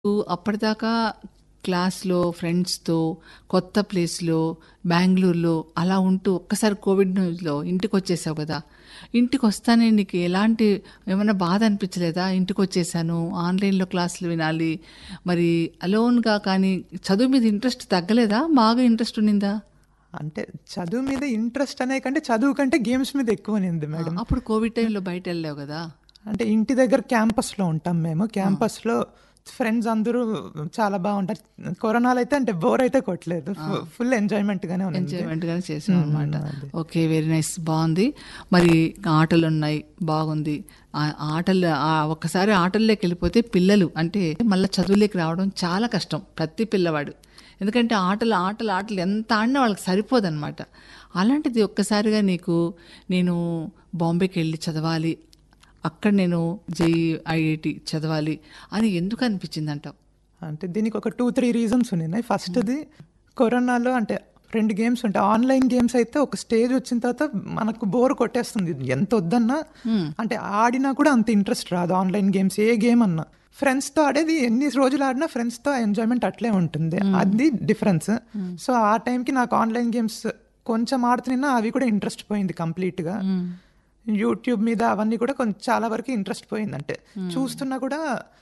అప్పటిదాకా క్లాస్‌లో, ఫ్రెండ్స్‌తో, కొత్త ప్లేస్‌లో, బెంగుళూరులో అలా ఉంటూ ఒక్కసారి కోవిడ్ న్యూస్‌లో ఇంటికొచ్చేసావు గదా! ఇంటికొస్తానే నీకు ఎలాంటి ఏమన్నా బాధ అనిపించలేదా? ఇంటికొచ్చేసాను, ఆన్‌లైన్‌లో క్లాసులు వినాలి, మరి అలోన్‌గా కానీ చదువు మీద ఇంట్రెస్ట్ తగ్గలేదా? బాగా ఇంట్రెస్ట్ ఉండిందా? అంటే చదువు మీద ఇంట్రెస్ట్ అనే కంటే చదువు కంటే గేమ్స్ మీద ఎక్కువ ఉన్నింది ఆ! మేడం. అప్పుడు కోవిడ్ టైంలో బయటెళ్ళావు గదా! అంటే ఇంటి దగ్గర క్యాంపస్‌లో ఉంటాం మేము. క్యాంపస్‌లో ఫ్రెండ్స్ అందరూ చాలా బావుంటారు. కరోనాలో అయితే అంటే బోర్ అయితే కొట్టలేదు. ఆ! ఫు ఫుల్ ఎంజాయ్‌మెంట్‌గానే ఉన్నింది. ఎంజాయ్‌మెంట్‌గానే హ్మ్. చేసావనమాట. అదే. ఓకే. Very nice. బావుంది. మరి ఆటలున్నాయి. బాగుంది. ఆ ఆటలు ఆహ్, ఒక్కసారి ఆటల్లోకెళ్ళిపోతే పిల్లలు అంటే మళ్ళా చదువులోకి రావడం చాలా కష్టం. ప్రతి పిల్లవాడు. ఎందుకంటే ఆటలు, ఆటలు, ఆటలు ఎంత ఆడినా వాళ్ళకి సరిపోదనమాట. అలాంటిది ఒక్కసారిగా నీకు నేను బాంబేకెళ్ళి చదవాలి. అక్కడ నేను జేఈ, ఐఐటీ చదవాలి అని ఎందుకు అనిపించిందంటావు? అంటే దీనికి ఒక 2, 3 రీజన్స్ ఉన్నాయి. హ్మ్. ఫస్ట్‌ది కరోనాలో అంటే 2 గేమ్స్ ఉంటాయి. ఆన్‌లైన్ గేమ్స్ అయితే ఒక స్టేజ్ వచ్చిన తర్వాత మనకు బోర్ కొట్టేస్తుంది. ఎంత వద్దన్నా హ్మ్. అంటే ఆడినా కూడా అంత ఇంట్రెస్ట్ రాదు ఆన్‌లైన్ గేమ్స్ ఏ గేమ్ అన్నా. ఫ్రెండ్స్‌తో ఆడేది ఎన్ని రోజులు ఆడినా ఫ్రెండ్స్‌తో ఎంజాయ్‌మెంట్ అట్లే ఉంటుంది. హ్మ్. అది డిఫరెన్స్. హ్మ్. సో ఆ టైంకి నాకు ఆన్‌లైన్ గేమ్స్ కొంచెం ఆడుతున్నా అవి కూడా ఇంట్రెస్ట్ పోయింది కంప్లీట్‌గా. హ్మ్. యూట్యూబ్ మీద అవన్నీ కూడా కొంచెం చాలా వరకు ఇంట్రెస్ట్ పోయింది. అంటే హ్మ్. చూస్తున్నా కూడా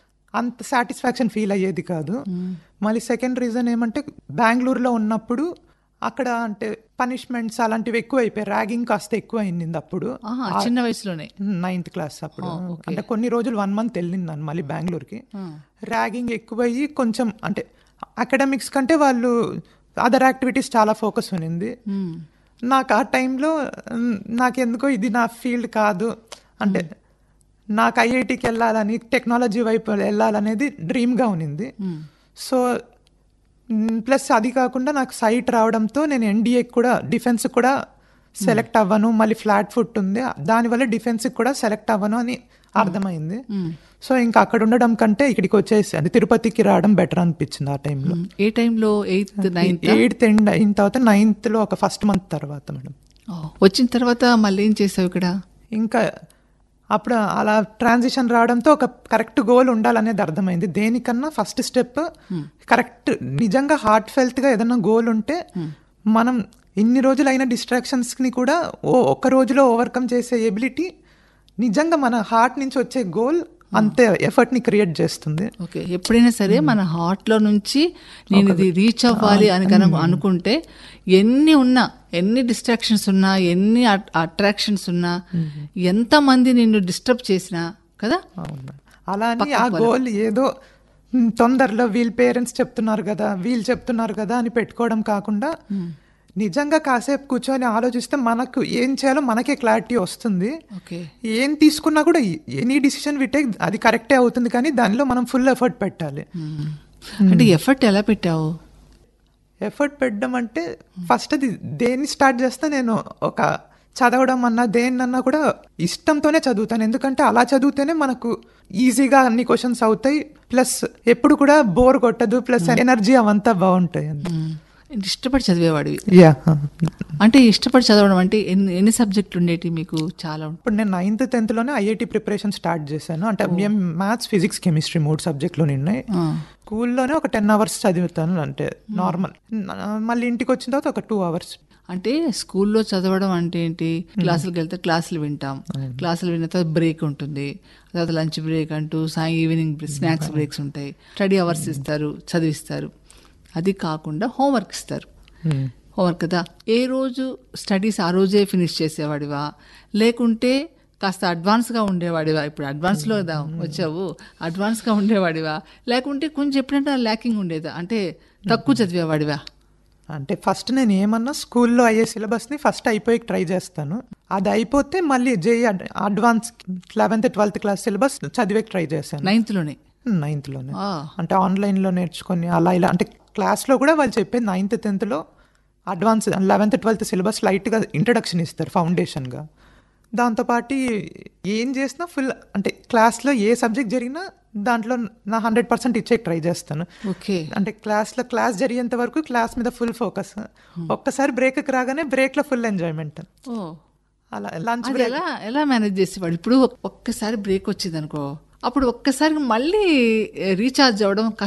అంత సాటిస్ఫాక్షన్ ఫీల్ అయ్యేది కాదు. హ్మ్. మళ్ళీ సెకండ్ రీజన్ ఏమంటే బెంగుళూరులో ఉన్నప్పుడు అక్కడ అంటే పనిష్మెంట్స్ అలాంటివి ఎక్కువైపోయాయి. ర్యాగింగ్ కాస్త ఎక్కువ అయింది అప్పుడు. ఆహా! ఆ చిన్న వయసులోనే. నైన్త్ క్లాస్ అప్పుడు. ఓహ్! ఓకే. అంటే కొన్ని రోజులు 1 మంత్ వెళ్ళిన్నాను మళ్ళీ బెంగుళూరుకి. ఆ! ర్యాగింగ్ ఎక్కువయ్యి కొంచెం అంటే అకాడమిక్స్ కంటే వాళ్ళు అదర్ యాక్టివిటీస్ చాలా ఫోకస్ ఉన్నింది. హ్మ్. నాకు ఆ టైంలో హ్మ్, నాకెందుకో ఇది నా ఫీల్డ్ కాదు. అంటే హ్మ్. నాకు ఐఐటీకి వెళ్ళాలని, టెక్నాలజీ వైపు వెళ్ళాలనేది డ్రీమ్‌గా ఉన్నింది. హ్మ్. సో హ్మ్, ప్లస్ అది కాకుండా నాకు సైట్ రావడంతో నేను ఎన్‌డీఏకి కూడా డిఫెన్స్‌కి కూడా హ్మ్. సెలెక్ట్ అవ్వను. మళ్ళీ ఫ్లాట్ ఫుట్ ఉంది. దానివల్ల డిఫెన్స్‌కి కూడా సెలెక్ట్ అవ్వను అని హ్మ్. అర్థమైంది. హ్మ్. సో ఇంకా అక్కడ ఉండడం కంటే ఇక్కడికి వచ్చేసి అంటే తిరుపతికి రావడం బెటర్ అనిపించింది ఆ టైంలో. హ్మ్. ఏ టైంలో? ఎయిత్, నైన్తా? ఎయిత్ ఎండ్ అయిన తర్వాత నైన్త్‌లో ఒక ఫస్ట్ మంత్ తర్వాత మేడం. ఓహ్! వచ్చిన తర్వాత మళ్ళీ ఏం చేసావు ఇక్కడ? ఇంకా అప్పుడు అలా ట్రాన్సిషన్ రావడంతో ఒక కరెక్ట్ గోల్ ఉండాలనేది అర్థమైంది. దేనికన్నా ఫస్ట్ స్టెప్ హ్మ్. కరెక్ట్ నిజంగా హార్ట్ ఫెల్త్‌గా ఏదైనా గోల్ ఉంటే హ్మ్. మనం ఇన్ని రోజులైన డిస్ట్రాక్షన్స్‌ని కూడా ఓ ఒక్క రోజులో ఓవర్‌కమ్ చేసే ఎబిలిటీ నిజంగా మన హార్ట్ నుంచి వచ్చే గోల్ ఆ! అంతే ఎఫర్ట్‌ని క్రియేట్ చేస్తుంది. ఓకే. ఎప్పుడైనా సరే హ్మ్. మన హార్ట్‌లో నుంచి నేను ఒక ఇది రీచ్ ఆ! అవ్వాలి అని గనక హ్మ్. అనుకుంటే ఎన్ని ఉన్నా, ఎన్ని డిస్ట్రాక్షన్స్ ఉన్నా, ఎన్ని అట్ అట్రాక్షన్స్ ఉన్నా, హ్మ్. ఎంతమంది నిన్ను డిస్టర్బ్ చేసినా కదా! అవును మేడం. అలా అని ఆ పక్కకు వెళ్ళవు. గోల్ ఏదో హ్మ్, తొందరలో వీళ్ళ పేరెంట్స్ చెప్తున్నారు కదా! వీళ్ళు చెప్తున్నారు కదా! అని పెట్టుకోవడం కాకుండా హ్మ్. నిజంగా కాసేపు కూర్చొని ఆలోచిస్తే మనకు ఏం చేయాలో మనకే క్లారిటీ వస్తుంది. ఓకే. ఏం తీసుకున్నా కూడా ఎనీ డిసిషన్ వి టేక్ అది కరెక్టే అవుతుంది కానీ దానిలో మనం ఫుల్ ఎఫర్ట్ పెట్టాలి. హ్మ్. అంటే హ్మ్. ఎఫర్ట్ ఎలా పెట్టావు? ఎఫర్ట్ పెట్టడం అంటే ఫస్ట్ అది దేన్ని స్టార్ట్ చేస్తే నేను ఒక చదవడం అన్నా దేన్నన్నా కూడా ఇష్టంతోనే చదువుతాను. ఎందుకంటే అలా చదివితేనే మనకు ఈజీగా అన్ని క్వశ్చన్స్ అవుతాయి. ప్లస్ ఎప్పుడు కూడా బోర్ కొట్టదు. ప్లస్ హ్మ్. ఎనర్జీ అవంతా బావుంటాయి. హ్మ్. ఇష్టపడి చదివేవాడివి. యాహ్! అంటే ఇష్టపడి చదవడం అంటే ఎన్ని ఎన్ని సబ్జెక్టులు ఉండేటివి మీకు చాలా? ఇప్పుడు నేను నైన్త్, 10థ్‌లోనే ఐఐటీ ప్రిపరేషన్ స్టార్ట్ చేశాను. అంటే ఓహ్! మేము మ్యాథ్స్, ఫిజిక్స్, కెమిస్ట్రీ 3 సబ్జెక్టులు ఉన్నాయి. ఆ! స్కూల్లోనే ఒక 10 అవర్స్ చదువుతాను అంటే హ్మ్. నార్మల్. మళ్ళీ ఇంటికి వచ్చిన తర్వాత ఒక 2 అవర్స్. అంటే స్కూల్లో చదవడం అంటే ఏంటి? హ్మ్. క్లాసులకెళ్తే క్లాసులు వింటాం. అవును. క్లాసులు విన్న తర్వాత బ్రేక్ ఉంటుంది. తర్వాత లంచ్ బ్రేక్ అంటూ సాయం ఈవినింగ్ బ్రే స్నాక్స్ బ్రేక్స్ ఉంటాయి. స్టడీ అవర్స్ ఇస్తారు. చదివిస్తారు. అది కాకుండా హోంవర్క్ ఇస్తారు. హ్మ్. హోంవర్క్ కదా! ఏ రోజు స్టడీస్ ఆ రోజే ఫినిష్ చేసేవాడివా? లేకుంటే కాస్త అడ్వాన్స్‌గా ఉండేవాడివా? ఇప్పుడు అడ్వాన్స్‌లో కదా వచ్చావు. అడ్వాన్స్‌గా ఉండేవాడివా? లేకుంటే కొంచెం ఎప్పుడంటే ల్యాకింగ్ ఉండేదా? అంటే తక్కువ చదివేవాడివా? అంటే ఫస్ట్ నేను ఏమన్నా స్కూల్లో అయ్యే సిలబస్‌ని ఫస్ట్ అయిపోయి ట్రై చేస్తాను. అది అయిపోతే మళ్ళీ జేఈ అడ్ అడ్వాన్స్ 11థ్, 12థ్ క్లాస్ సిలబస్ చదివేకి ట్రై చేశాను. నైన్త్‌లోనే. నైన్త్‌లోనే. ఆ! అంటే ఆన్‌లైన్‌లో నేర్చుకొని అలా ఇలా అంటే క్లాస్‌లో కూడా వాళ్ళు చెప్పేది నైన్త్, 10థ్‌లో అడ్వాన్స్ 11థ్, 12థ్ సిలబస్ లైట్‌గా ఇంట్రడక్షన్ ఇస్తారు ఫౌండేషన్‌గా. దాంతో పాటి ఏం చేసినా ఫుల్ అంటే క్లాస్‌లో ఏ సబ్జెక్ట్ జరిగినా దాంట్లో నా 100% ఇచ్చేకి ట్రై చేస్తాను. ఓకే. అంటే క్లాస్‌లో క్లాస్ జరిగేంత వరకు క్లాస్ మీద ఫుల్ ఫోకస్. హ్మ్. ఒక్కసారి బ్రేక్‌కి రాగానే బ్రేక్‌లో ఫుల్ ఎంజాయ్‌మెంట్. ఓహ్! అలా లంచ్ అది బ్రేక్ ఎలా ఎలా మేనేజ్ చేసేవాడు? ఇప్పుడు ఒక్కసారి బ్రేక్ వచ్చిందనుకో, అప్పుడు ఒక్కసారి మళ్ళీ రీచార్జ్ అవ్వడం